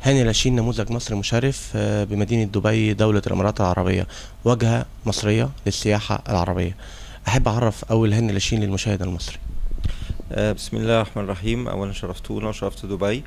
هاني لاشين نموذج مصري مشرف آه، بمدينة دبي دولة الإمارات العربية واجهة مصرية للسياحة العربية أحب أعرف أول هاني لاشين للمشاهد المصري آه، بسم الله الرحمن الرحيم اولا شرفتونا وشرفت دبي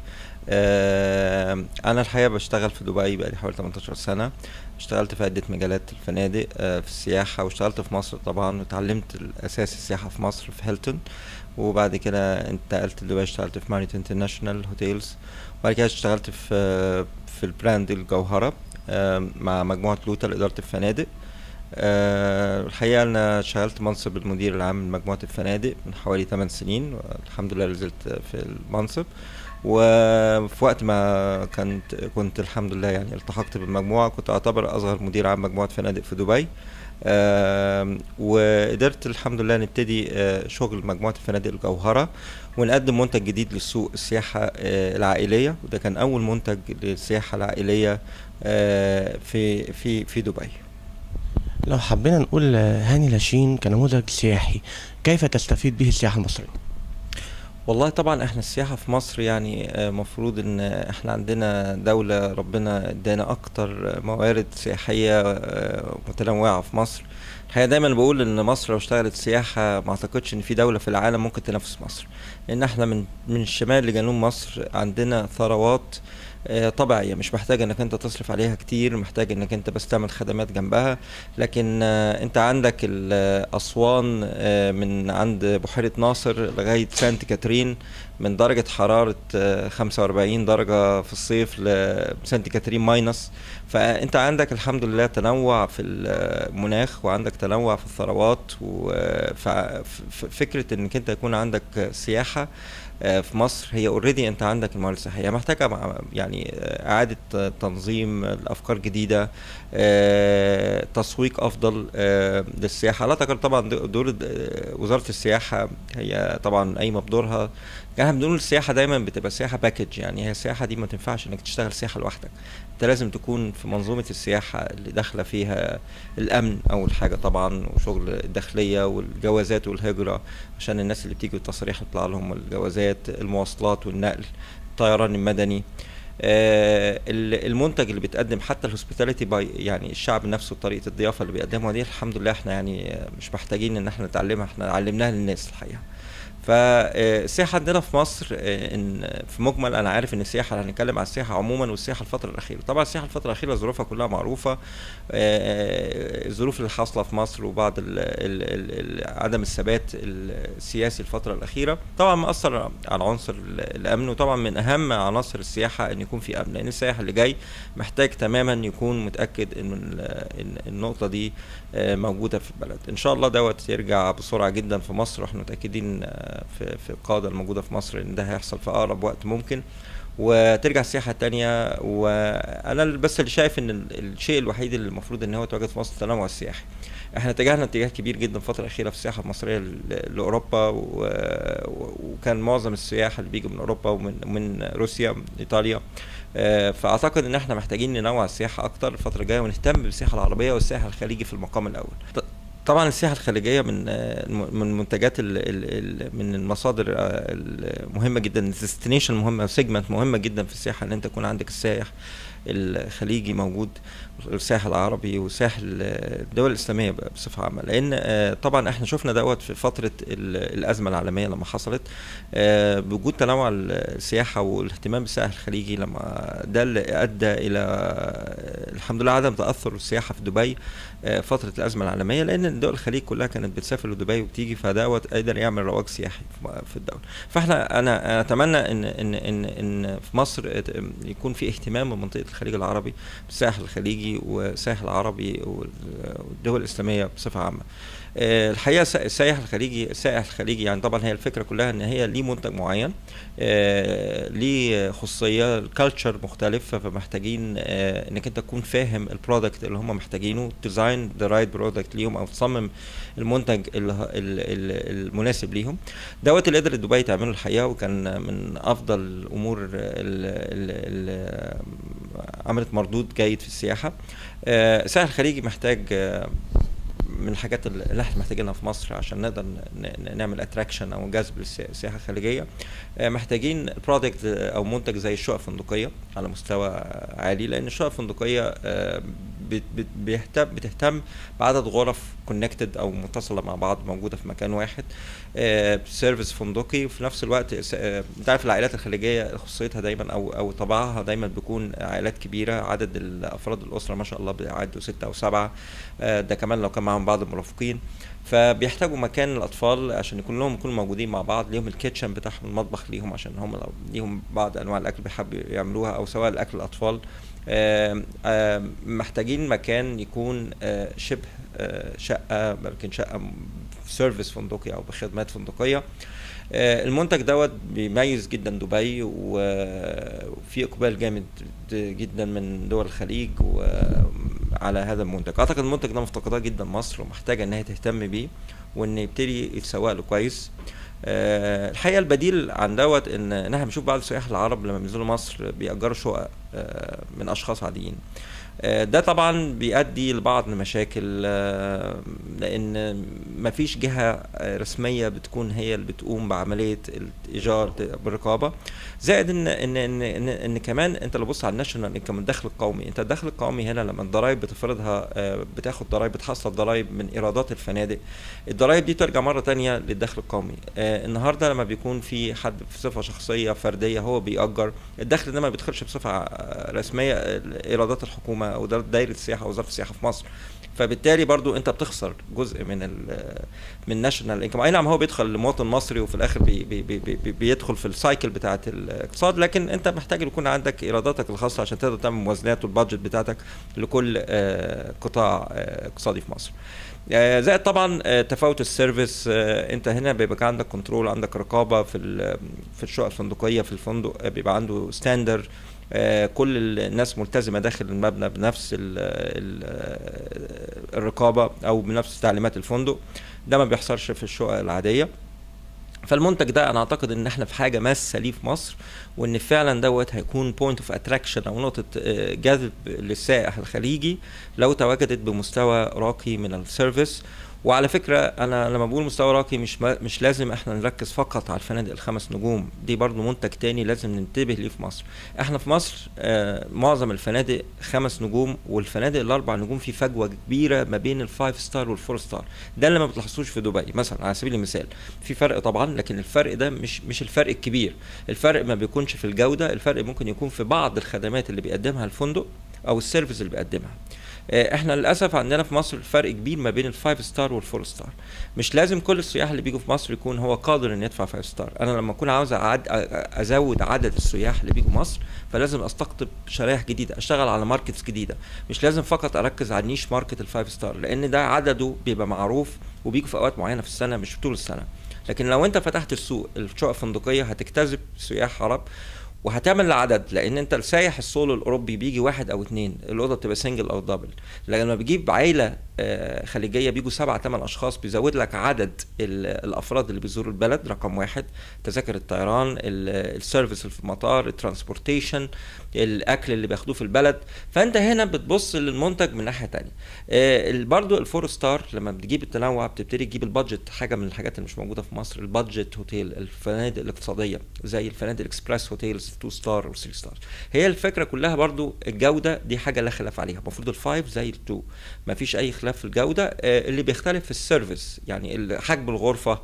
آه، انا الحقيقه بشتغل في دبي بقالي حوالي 18 سنه اشتغلت في عده مجالات الفنادق آه، في السياحه واشتغلت في مصر طبعا وتعلمت الاساس السياحه في مصر في هيلتون وبعد كده انتقلت لدبي اشتغلت في ماريت انترناشونال هوتيلز وبعد كده اشتغلت في في البراند الجوهره آه، مع مجموعه لوتا لاداره الفنادق أه الحقيقة أنا شغلت منصب المدير العام لمجموعة الفنادق من حوالي 8 سنين الحمد لله نزلت في المنصب وفي وقت ما كنت كنت الحمد لله يعني التحقت بالمجموعة كنت أعتبر أصغر مدير عام مجموعة فنادق في دبي أه وقدرت الحمد لله نبتدي أه شغل مجموعة الفنادق الجوهرة ونقدم منتج جديد للسوق السياحة أه العائلية وده كان أول منتج للسياحة العائلية أه في في في دبي. لو حبينا نقول آه، هاني لاشين كنموذج سياحي كيف تستفيد به السياحة المصرية؟ والله طبعا احنا السياحة في مصر يعني آه، مفروض ان احنا عندنا دولة ربنا ادانا اكتر موارد سياحية آه، متنوعة في مصر الحقيقة دايما بقول ان مصر لو اشتغلت سياحة ما اعتقدش ان في دولة في العالم ممكن تنافس مصر لان احنا من من الشمال لجنوب مصر عندنا ثروات آه، طبيعية مش محتاج انك انت تصرف عليها كتير محتاج انك انت بس تعمل خدمات جنبها لكن آه، انت عندك الاسوان آه، من عند بحيرة ناصر لغاية سانت كاترين من درجة حرارة آه، 45 درجة في الصيف لسانت كاترين ماينس فانت عندك الحمد لله تنوع في المناخ وعندك تنوع في الثروات وفكرة انك انت يكون عندك سياحة آه، في مصر هي اوريدي انت عندك الموارد السياحيه محتاجه مع- يعني آه، اعاده آه، تنظيم الافكار جديده آه، تسويق افضل آه، للسياحه لا تقل طبعا د- دور آه، وزاره السياحه هي طبعا قايمه بدورها يعني احنا بنقول السياحه دايما بتبقى سياحه باكج يعني هي السياحه دي ما تنفعش انك تشتغل سياحه لوحدك انت لازم تكون في منظومه السياحه اللي داخله فيها الامن اول حاجه طبعا وشغل الداخليه والجوازات والهجره عشان الناس اللي بتيجي التصاريح يطلع لهم الجوازات المواصلات والنقل الطيران المدني آه، ال- المنتج اللي بيتقدم حتى الهوسبيتاليتي باي يعني الشعب نفسه طريقه الضيافه اللي بيقدمها دي الحمد لله احنا يعني آه، مش محتاجين ان احنا نتعلمها احنا علمناها للناس الحقيقه فالسياحه عندنا في مصر آه، ان في مجمل انا عارف ان السياحه هنتكلم على السياحه عموما والسياحه الفتره الاخيره طبعا السياحه الفتره الاخيره ظروفها كلها معروفه آه، الظروف اللي حاصله في مصر وبعض ال ال ال عدم الثبات السياسي الفتره الاخيره طبعا مأثر على عنصر ال- الامن وطبعا من اهم عناصر السياحه ان يكون في امن لان السائح اللي جاي محتاج تماما يكون متاكد ان ال- إن النقطه دي آه، موجوده في البلد ان شاء الله دوت يرجع بسرعه جدا في مصر واحنا متاكدين آه، في في القاده الموجوده في مصر ان ده هيحصل في اقرب وقت ممكن وترجع السياحه التانية وانا بس اللي شايف ان ال- الشيء الوحيد اللي المفروض ان هو يتواجد في مصر التنوع السياحي احنا اتجهنا اتجاه كبير جدا الفتره الاخيره في السياحه المصريه ل- لاوروبا و... و- وكان معظم السياح اللي بيجوا من اوروبا ومن من روسيا من ايطاليا آه، فاعتقد ان احنا محتاجين ننوع السياحه اكتر الفتره الجايه ونهتم بالسياحه العربيه والسياحه الخليجي في المقام الاول ط- طبعا السياحه الخليجيه من آه، الم- من منتجات ال ال ال من المصادر آه، المهمه جدا الديستنيشن مهمه سيجمنت مهمه جدا في السياحه ان انت يكون عندك السائح الخليجي موجود الساحل العربي وساحل الدول الاسلاميه بصفه عامه لان آه، طبعا احنا شفنا دوت في فتره ال- الازمه العالميه لما حصلت آه، بوجود تنوع السياحه والاهتمام بالساحل الخليجي لما ده اللي ادى الى آه، الحمد لله عدم تاثر السياحه في دبي آه، فتره الازمه العالميه لان دول الخليج كلها كانت بتسافر لدبي وبتيجي فدوت قدر يعمل رواج سياحي في- في الدوله فاحنا انا أنا اتمنى ان ان ان ان في مصر ات- يكون في اهتمام بمنطقه الخليج العربي بالساحل الخليجي والساحل العربي وال- والدول الاسلاميه بصفه عامه آه، الحقيقه الس- السائح الخليجي السائح الخليجي يعني طبعا هي الفكره كلها ان هي ليه منتج معين آه، ليه خصوصيه الكالتشر مختلف فمحتاجين آه، انك انت تكون فاهم البرودكت اللي هم محتاجينه ديزاين ذا رايت برودكت ليهم او تصمم المنتج ال- ال- ال- المناسب ليهم دوت اللي قدرت دبي تعمله الحقيقه وكان من افضل الامور اللي عملت مردود جيد في السياحه آه، السائح الخليجي محتاج آه، من الحاجات اللي احنا محتاجينها في مصر عشان نقدر نعمل اتراكشن او جذب للسياحه الخارجيه محتاجين برودكت او منتج زي الشقق الفندقيه على مستوى عالي لان الشقق الفندقيه بتهتم بتهتم بعدد غرف كونكتد او متصله مع بعض موجوده في مكان واحد سيرفيس فندقي وفي نفس الوقت انت عارف العائلات الخليجيه خصوصيتها دايما او او طبعها دايما بيكون عائلات كبيره عدد الافراد الاسره ما شاء الله بيعدوا سته او سبعه ده كمان لو كان معاهم بعض المرافقين فبيحتاجوا مكان الاطفال عشان يكون لهم يكونوا موجودين مع بعض ليهم الكيتشن بتاعهم المطبخ ليهم عشان هم ليهم بعض انواع الاكل بيحبوا يعملوها او سواء الاكل الاطفال آآ آآ محتاجين مكان يكون شبه شقه ممكن شقه سيرفيس فندقي او بخدمات فندقيه المنتج دوت بيميز جدا دبي وفي اقبال جامد جدا من دول الخليج على هذا المنتج اعتقد المنتج ده مفتقداه جدا مصر ومحتاجه ان هي تهتم بيه وان يبتدي يتسوق له كويس أه الحقيقه البديل عن دوت ان ان احنا بنشوف بعض السياح العرب لما بينزلوا مصر بيأجروا شقق أه من اشخاص عاديين أه ده طبعا بيؤدي لبعض المشاكل لان مفيش جهه رسميه بتكون هي اللي بتقوم بعمليه الايجار بالرقابه زائد ان ان ان, إن, إن كمان انت لو بص على الناشونال انكم الدخل القومي انت الدخل القومي هنا لما الضرايب بتفرضها بتاخد ضرايب بتحصل ضرايب من ايرادات الفنادق الضرايب دي ترجع مره تانية للدخل القومي النهارده لما بيكون في حد في صفه شخصيه فرديه هو بيأجر الدخل ده ما بيدخلش بصفه رسميه ايرادات الحكومه او دايره السياحه او وزاره السياحه في مصر فبالتالي برضو انت بتخسر جزء من ال من ناشونال انكم اي نعم هو بيدخل لمواطن مصري وفي الاخر بي بي بي بي بيدخل في السايكل بتاعه الاقتصاد لكن انت محتاج يكون عندك ايراداتك الخاصه عشان تقدر تعمل موازنات والبادجت بتاعتك لكل قطاع اقتصادي في مصر زائد طبعا تفاوت السيرفيس انت هنا بيبقى عندك كنترول عندك رقابه في في الشقق الفندقيه في الفندق بيبقى عنده ستاندر آه كل الناس ملتزمة داخل المبنى بنفس ال ال الرقابة أو بنفس تعليمات الفندق ده ما بيحصلش في الشقق العادية فالمنتج ده انا اعتقد ان احنا في حاجه ماسه ليه في مصر وان فعلا دوت هيكون بوينت اوف اتراكشن او نقطه جذب للسائح الخليجي لو تواجدت بمستوى راقي من السيرفيس وعلى فكره انا لما بقول مستوى راقي مش مش لازم احنا نركز فقط على الفنادق الخمس نجوم دي برضو منتج تاني لازم ننتبه ليه في مصر احنا في مصر آه معظم الفنادق خمس نجوم والفنادق الاربع نجوم في فجوه كبيره ما بين الفايف ستار والفور ستار ده اللي ما بتلاحظوش في دبي مثلا على سبيل المثال في فرق طبعا لكن الفرق ده مش مش الفرق الكبير الفرق ما بيكونش في الجوده الفرق ممكن يكون في بعض الخدمات اللي بيقدمها الفندق او السيرفيس اللي بيقدمها احنا للاسف عندنا في مصر فرق كبير ما بين الفايف ستار والفور ستار مش لازم كل السياح اللي بيجوا في مصر يكون هو قادر ان يدفع فايف ستار انا لما اكون عاوز أعد ازود عدد السياح اللي بيجوا مصر فلازم استقطب شرائح جديده اشتغل على ماركتس جديده مش لازم فقط اركز على النيش ماركت الفايف ستار لان ده عدده بيبقى معروف وبيجوا في اوقات معينه في السنه مش طول السنه لكن لو انت فتحت السوق الشقق الفندقيه هتجتذب سياح عرب وهتعمل عدد لان انت السايح السولو الاوروبي بيجي واحد او اتنين الاوضه بتبقى سنجل او دبل لكن لما بيجيب عيله خليجيه بيجوا سبعة ثمان اشخاص بيزود لك عدد الافراد اللي بيزوروا البلد رقم واحد تذاكر الطيران السيرفيس في المطار الترانسبورتيشن الاكل اللي بياخدوه في البلد فانت هنا بتبص للمنتج من ناحيه تانية برضو الفور ستار لما بتجيب التنوع بتبتدي تجيب البادجت حاجه من الحاجات اللي مش موجوده في مصر البادجت هوتيل الفنادق الاقتصاديه زي الفنادق الاكسبريس هوتيلز 2 ستار و 3 ستار هي الفكره كلها برضو الجوده دي حاجه لا خلاف عليها المفروض الفايف زي التو ما فيش اي خلاف في الجوده اللي بيختلف في السيرفيس يعني حجم الغرفه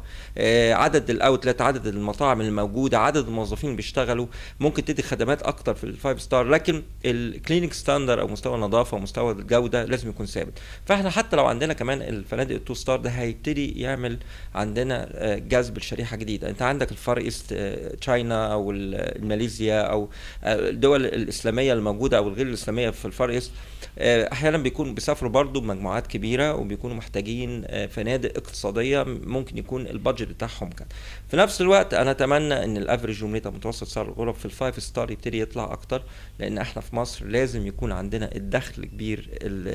عدد الاوتلت عدد المطاعم الموجوده عدد الموظفين اللي بيشتغلوا ممكن تدي خدمات اكتر في الفايف ستار لكن الكلينيك ستاندر او مستوى النظافه ومستوى الجوده لازم يكون ثابت فاحنا حتى لو عندنا كمان الفنادق التو ستار ده هيبتدي يعمل عندنا جذب لشريحه جديده انت عندك الفار ايست تشاينا او ماليزيا او الدول الاسلاميه الموجوده او الغير الاسلاميه في الفار ايست احيانا بيكونوا بيسافروا برضو بمجموعات كبيره وبيكونوا محتاجين فنادق اقتصاديه ممكن يكون البادجت بتاعهم كان في نفس الوقت انا اتمنى ان الافريج روميتا متوسط سعر الغرف في الفايف ستار يبتدي يطلع اكتر لان احنا في مصر لازم يكون عندنا الدخل كبير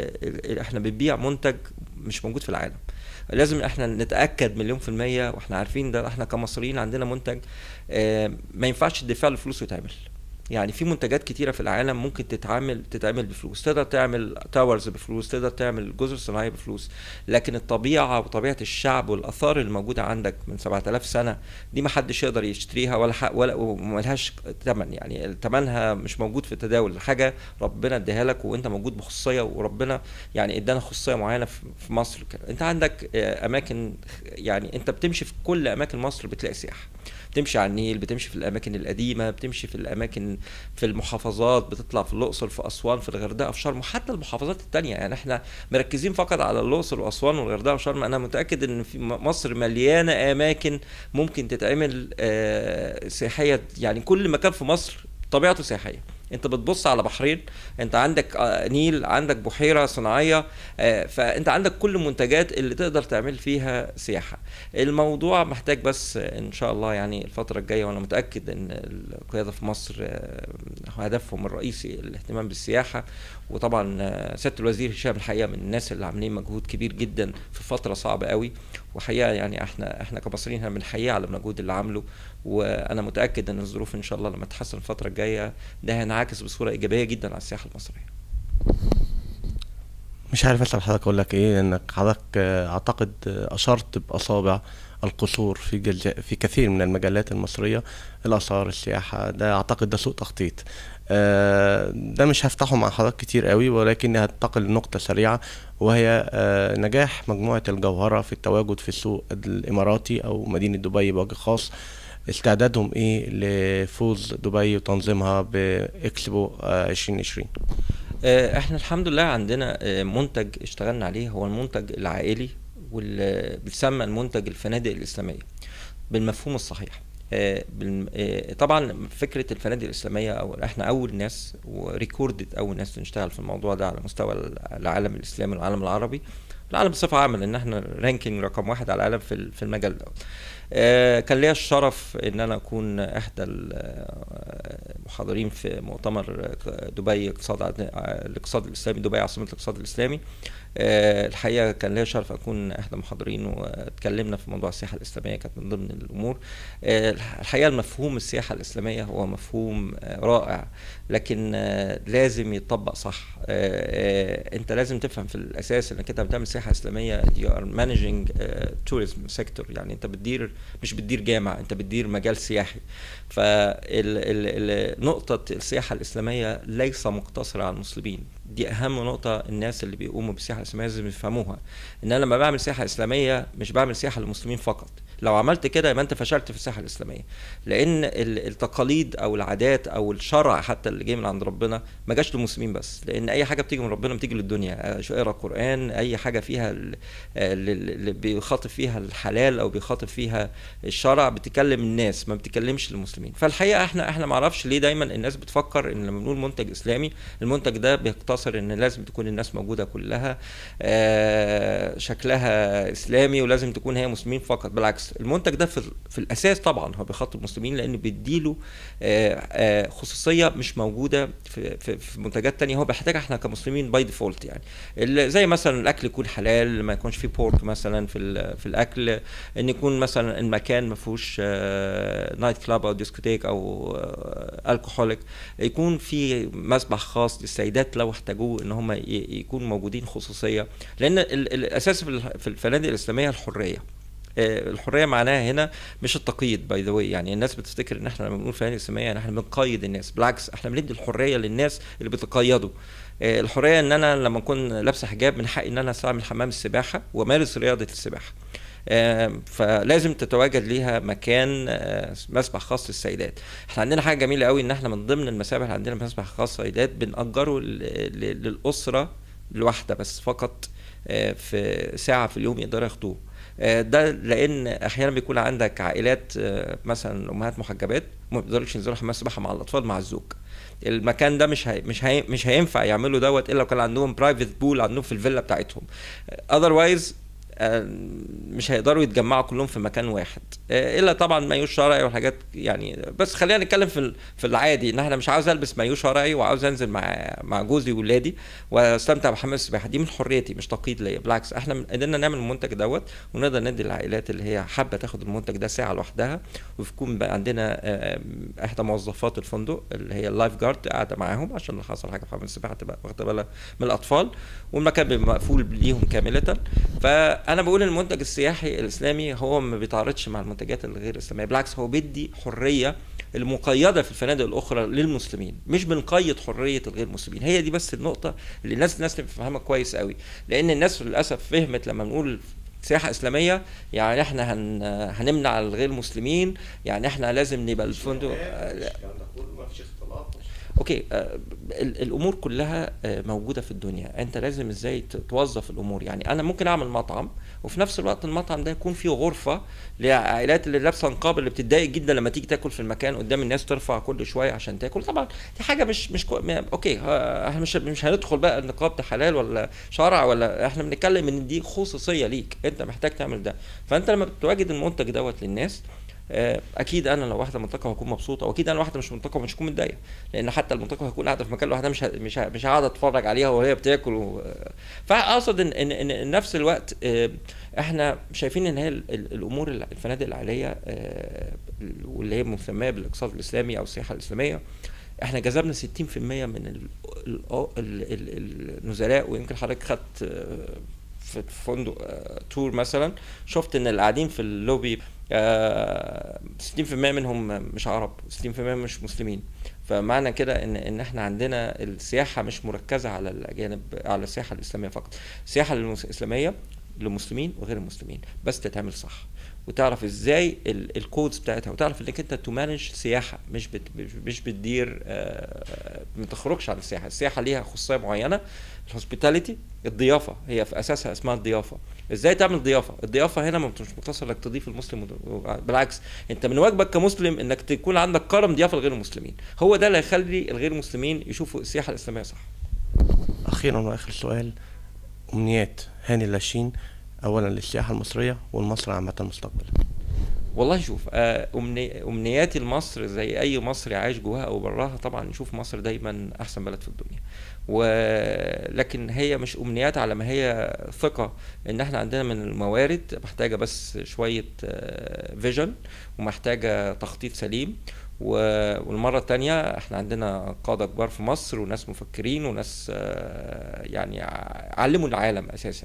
احنا بنبيع منتج مش موجود في العالم لازم احنا نتاكد مليون في الميه واحنا عارفين ده احنا كمصريين عندنا منتج اه ما ينفعش الدفاع الفلوس يتعمل يعني في منتجات كتيره في العالم ممكن تتعمل تتعمل بفلوس تقدر تعمل تاورز بفلوس تقدر تعمل جزر صناعيه بفلوس لكن الطبيعه وطبيعه الشعب والاثار الموجوده عندك من 7000 سنه دي ما حدش يقدر يشتريها ولا حق ولا وملهاش ثمن يعني ثمنها مش موجود في التداول الحاجه ربنا اديها لك وانت موجود بخصوصيه وربنا يعني ادانا خصوصيه معينه في مصر انت عندك اماكن يعني انت بتمشي في كل اماكن مصر بتلاقي سياحه بتمشي على النيل بتمشي في الاماكن القديمه بتمشي في الاماكن في المحافظات بتطلع في الاقصر في اسوان في الغردقه في شرم وحتى المحافظات التانية يعني احنا مركزين فقط على الاقصر واسوان والغردقه وشرم انا متاكد ان في مصر مليانه اماكن ممكن تتعمل سياحيه يعني كل مكان في مصر طبيعته سياحيه انت بتبص على بحرين انت عندك نيل عندك بحيره صناعيه فانت عندك كل المنتجات اللي تقدر تعمل فيها سياحه الموضوع محتاج بس ان شاء الله يعني الفتره الجايه وانا متاكد ان القياده في مصر هدفهم الرئيسي الاهتمام بالسياحه وطبعا سياده الوزير هشام الحقيقه من الناس اللي عاملين مجهود كبير جدا في فتره صعبه قوي وحقيقه يعني احنا احنا كمصريين بنحييه على المجهود اللي عامله وانا متاكد ان الظروف ان شاء الله لما تتحسن الفتره الجايه ده هينعكس بصوره ايجابيه جدا على السياحه المصريه مش عارف اسال حضرتك اقول لك ايه انك حضرتك اعتقد اشرت باصابع القصور في جلج... في كثير من المجالات المصريه الاثار السياحه ده اعتقد ده سوء تخطيط ده مش هفتحه مع حضرتك كتير قوي ولكن هنتقل لنقطة سريعة وهي نجاح مجموعة الجوهرة في التواجد في السوق الإماراتي أو مدينة دبي بوجه خاص استعدادهم ايه لفوز دبي وتنظيمها باكسبو 2020 احنا الحمد لله عندنا منتج اشتغلنا عليه هو المنتج العائلي واللي بيسمى المنتج الفنادق الإسلامية بالمفهوم الصحيح طبعا فكره الفنادق الاسلاميه او احنا اول ناس وريكوردد اول ناس نشتغل في الموضوع ده على مستوى العالم الاسلامي والعالم العربي العالم بصفه عامه لان احنا رانكينج رقم واحد على العالم في في المجال ده كان ليا الشرف ان انا اكون احدى المحاضرين في مؤتمر دبي اقتصاد الاقتصاد الاسلامي دبي عاصمه الاقتصاد الاسلامي الحقيقه كان ليا شرف اكون احدى المحاضرين واتكلمنا في موضوع السياحه الاسلاميه كانت من ضمن الامور الحقيقه المفهوم السياحه الاسلاميه هو مفهوم رائع لكن لازم يتطبق صح انت لازم تفهم في الاساس انك انت بتعمل سياحه اسلاميه you are managing tourism sector يعني انت بتدير مش بتدير جامع انت بتدير مجال سياحي فنقطة السياحة الإسلامية ليس مقتصرة على المسلمين دي أهم نقطة الناس اللي بيقوموا بالسياحة الإسلامية لازم يفهموها إن أنا لما بعمل سياحة إسلامية مش بعمل سياحة للمسلمين فقط لو عملت كده يبقى انت فشلت في السياحه الاسلاميه لان التقاليد او العادات او الشرع حتى اللي جاي من عند ربنا ما جاش للمسلمين بس لان اي حاجه بتيجي من ربنا بتيجي للدنيا شو اقرا القران اي حاجه فيها اللي بيخاطب فيها الحلال او بيخاطب فيها الشرع بتكلم الناس ما بتكلمش المسلمين فالحقيقه احنا احنا ما اعرفش ليه دايما الناس بتفكر ان لما بنقول منتج اسلامي المنتج ده بيقتصر ان لازم تكون الناس موجوده كلها شكلها اسلامي ولازم تكون هي مسلمين فقط بالعكس المنتج ده في, في الاساس طبعا هو بيخاطب المسلمين لان بيديله خصوصيه مش موجوده في, في, في منتجات تانية هو بيحتاجها احنا كمسلمين باي ديفولت يعني زي مثلا الاكل يكون حلال ما يكونش فيه بورك مثلا في في الاكل ان يكون مثلا المكان ما فيهوش نايت كلاب او ديسكوتيك او الكحوليك يكون في مسبح خاص للسيدات لو احتاجوه ان هم يكونوا موجودين خصوصيه لان الاساس في الفنادق الاسلاميه الحريه الحريه معناها هنا مش التقييد باي ذا واي يعني الناس بتفتكر ان احنا لما بنقول فنادق اسلاميه يعني احنا بنقيد الناس بالعكس احنا بندي الحريه للناس اللي بيتقيدوا الحريه ان انا لما اكون لابسه حجاب من حقي ان انا استعمل حمام السباحه وامارس رياضه السباحه فلازم تتواجد ليها مكان مسبح خاص للسيدات احنا عندنا حاجه جميله قوي ان احنا من ضمن المسابح اللي عندنا مسبح خاص للسيدات بنأجره للاسره الواحده بس فقط في ساعه في اليوم يقدروا ياخدوه ده لان احيانا بيكون عندك عائلات مثلا امهات محجبات ما بيقدروش ينزلوا حمام السباحه مع الاطفال مع الزوج المكان ده مش هي مش هي مش هينفع يعملوا دوت الا لو كان عندهم برايفت بول عندهم في الفيلا بتاعتهم اذروايز آه، مش هيقدروا يتجمعوا كلهم في مكان واحد آه، الا طبعا مايو شرعي والحاجات يعني بس خلينا نتكلم في ال- في العادي ان احنا مش عاوز البس مايو شرعي وعاوز انزل مع مع جوزي وولادي واستمتع بحمام السباحه دي من حريتي مش تقييد ليا بالعكس احنا من- قدرنا نعمل المنتج دوت ونقدر ندي للعائلات اللي هي حابه تاخد المنتج ده ساعه لوحدها ويكون بقى عندنا آه، احدى موظفات الفندق اللي هي اللايف جارد قاعده معاهم عشان لو حصل حاجه في حمام السباحه تبقى واخده بالها من الاطفال والمكان بيبقى مقفول ليهم كامله فانا بقول المنتج السياحي الاسلامي هو ما بيتعارضش مع المنتجات الغير اسلاميه بالعكس هو بيدي حريه المقيده في الفنادق الاخرى للمسلمين مش بنقيد حريه الغير مسلمين هي دي بس النقطه اللي الناس الناس تفهمها كويس قوي لان الناس للاسف فهمت لما بنقول سياحة إسلامية يعني إحنا هن هنمنع الغير مسلمين يعني إحنا لازم نبقى الفندق اوكي آه، ال- الامور كلها آه، موجوده في الدنيا انت لازم ازاي ت- توظف الامور يعني انا ممكن اعمل مطعم وفي نفس الوقت المطعم ده يكون فيه غرفه للعائلات اللي لابسه نقاب اللي بتتضايق جدا لما تيجي تاكل في المكان قدام الناس ترفع كل شويه عشان تاكل طبعا دي حاجه مش مش كو... ما- اوكي ها- احنا مش مش هندخل بقى النقاب ده حلال ولا شرع ولا احنا بنتكلم ان دي خصوصيه ليك انت محتاج تعمل ده فانت لما بتواجد المنتج دوت للناس آه، اكيد انا لو واحده منطقه هكون مبسوطه واكيد انا واحده مش منطقه مش هكون متضايقه لان حتى المنطقه هكون قاعده في مكان لوحدها مش ه- مش ه- مش هقعد اتفرج عليها وهي بتاكل و... فاقصد ان ان ان إن نفس الوقت آه، احنا شايفين ان هي ال- ال- الامور ال- الفنادق العائليه آه، واللي هي مسميه بالاقتصاد الاسلامي او السياحه الاسلاميه احنا جذبنا 60% من ال ال ال ال النزلاء ويمكن حضرتك خدت آه، في فندق آه، تور مثلا شفت ان اللي قاعدين في اللوبي آه، 60% منهم مش عرب 60% مش مسلمين فمعنى كده ان ان احنا عندنا السياحه مش مركزه على الاجانب على السياحه الاسلاميه فقط السياحه المس- الاسلاميه للمسلمين وغير المسلمين بس تتعمل صح وتعرف ازاي ال- الكودز بتاعتها وتعرف انك انت تمانج سياحه مش بت مش بتدير آه، ما تخرجش عن السياحه السياحه ليها خصوصيه معينه الهوسبيتاليتي الضيافه هي في اساسها اسمها الضيافه ازاي تعمل ضيافه الضيافه هنا مش مقتصر انك تضيف المسلم ود- بالعكس انت من واجبك كمسلم انك تكون عندك كرم ضيافه لغير المسلمين هو ده اللي هيخلي الغير المسلمين يشوفوا السياحه الاسلاميه صح أخيرا وآخر سؤال أمنيات هاني لاشين أولا للسياحة المصرية والمصر عامة مستقبلا والله شوف آه، أمني... امنياتي لمصر زي اي مصري عايش جواها او براها طبعا نشوف مصر دايما احسن بلد في الدنيا ولكن هي مش امنيات على ما هي ثقه ان احنا عندنا من الموارد محتاجه بس شويه فيجن ومحتاجه تخطيط سليم و- والمرة التانية احنا عندنا قادة كبار في مصر وناس مفكرين وناس آه، يعني ع- علموا العالم اساسا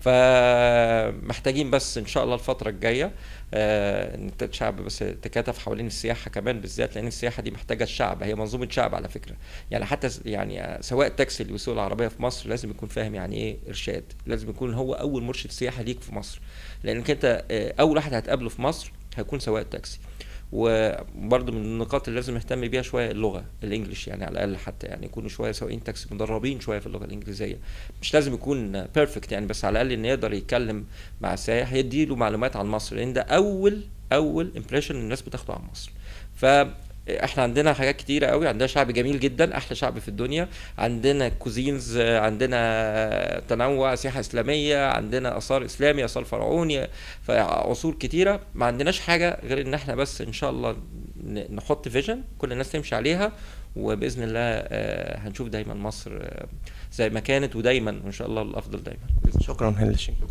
فمحتاجين بس ان شاء الله الفترة الجاية آه، ان الشعب بس تكاتف حوالين السياحة كمان بالذات لان السياحة دي محتاجة الشعب هي منظومة شعب على فكرة يعني حتى س- يعني آه، سواق التاكسي اللي بيسوق العربية في مصر لازم يكون فاهم يعني ايه ارشاد لازم يكون هو اول مرشد سياحي ليك في مصر لانك انت آه، اول واحد هتقابله في مصر هيكون سواق التاكسي وبرضه من النقاط اللي لازم نهتم بيها شويه اللغه الانجليش يعني على الاقل حتى يعني يكونوا شويه سواقين تاكسي مدربين شويه في اللغه الانجليزيه مش لازم يكون بيرفكت يعني بس على الاقل ان يقدر يتكلم مع السائح يدي له معلومات عن مصر لان ده اول اول امبريشن الناس بتاخده عن مصر ف احنا عندنا حاجات كتيرة قوي عندنا شعب جميل جدا احلى شعب في الدنيا عندنا كوزينز عندنا تنوع سياحة اسلامية عندنا اثار اسلامي اثار فرعوني فعصور كتيرة ما عندناش حاجة غير ان احنا بس ان شاء الله ن- نحط فيجن كل الناس تمشي عليها وباذن الله آه، هنشوف دايما مصر آه، زي ما كانت ودايما وان شاء الله الافضل دايما بإذن الله. شكرا هاني لاشين